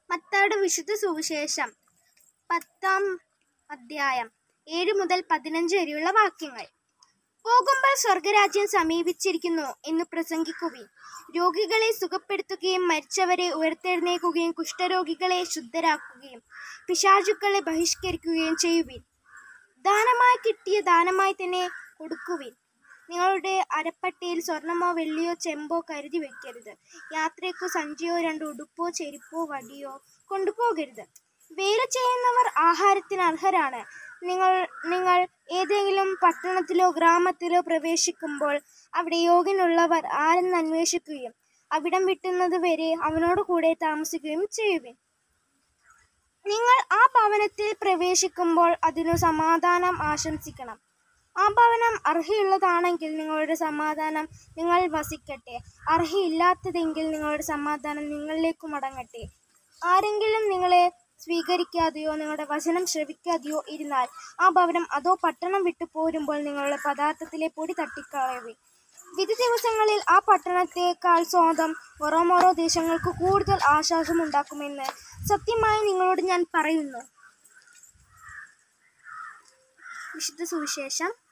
മത്തായുടെ വിശുദ്ധ സുവിശേഷം പത്താം അധ്യായം ഏഴ് മുതൽ പതിനഞ്ച് വരെയുള്ള വാക്യങ്ങൾ പോകുമ്പോൾ സ്വർഗരാജ്യം സമീപിച്ചിരിക്കുന്നു എന്ന് പ്രസംഗിക്കുവിൻ രോഗികളെ സുഖപ്പെടുത്തുകയും മരിച്ചവരെ ഉയർത്തെഴുന്നേൽക്കുകയും കുഷ്ഠരോഗികളെ ശുദ്ധരാക്കുകയും പിശാചുക്കളെ ബഹിഷ്കരിക്കുകയും ചെയ്യുവിൻ ദാനമായി കിട്ടിയ ദാനമായി തന്നെ കൊടുക്കുവിൻ നിങ്ങളുടെ അരപ്പട്ടിയിൽ സ്വർണമോ വെള്ളിയോ ചെമ്പോ കരുതി വെക്കരുത് യാത്രയ്ക്കു സഞ്ചിയോ രണ്ട് ഉടുപ്പോ ചെരുപ്പോ വടിയോ കൊണ്ടുപോകരുത് വേല ചെയ്യുന്നവർ ആഹാരത്തിന് അർഹരാണ് നിങ്ങൾ നിങ്ങൾ ഏതെങ്കിലും പട്ടണത്തിലോ ഗ്രാമത്തിലോ പ്രവേശിക്കുമ്പോൾ അവിടെ യോഗ്യനുള്ളവർ ആരെന്ന് അന്വേഷിക്കുകയും അവിടം വിട്ടുന്നത് വരെ അവനോട് കൂടെ താമസിക്കുകയും ചെയ്യുവിൻ നിങ്ങൾ ആ ഭവനത്തിൽ പ്രവേശിക്കുമ്പോൾ അതിനു സമാധാനം ആശംസിക്കണം ആ ഭവനം അർഹയുള്ളതാണെങ്കിൽ നിങ്ങളുടെ സമാധാനം നിങ്ങൾ വസിക്കട്ടെ അർഹയില്ലാത്തതെങ്കിൽ നിങ്ങളുടെ സമാധാനം നിങ്ങളിലേക്ക് മടങ്ങട്ടെ ആരെങ്കിലും നിങ്ങളെ സ്വീകരിക്കാതെയോ നിങ്ങളുടെ വചനം ശ്രവിക്കാതെയോ ഇരുന്നാൽ ആ ഭവനം അതോ പട്ടണം വിട്ടു പോരുമ്പോൾ നിങ്ങളുടെ പദാർത്ഥത്തിലെ പൊടി തട്ടിക്കളയവേ വിധി ദിവസങ്ങളിൽ ആ പട്ടണത്തേക്കാൾ സ്വന്തം ഓരോമോറോ ദേശങ്ങൾക്ക് കൂടുതൽ ആശ്വാസമുണ്ടാക്കുമെന്ന് സത്യമായി നിങ്ങളോട് ഞാൻ പറയുന്നു വിശുദ്ധ സുവിശേഷം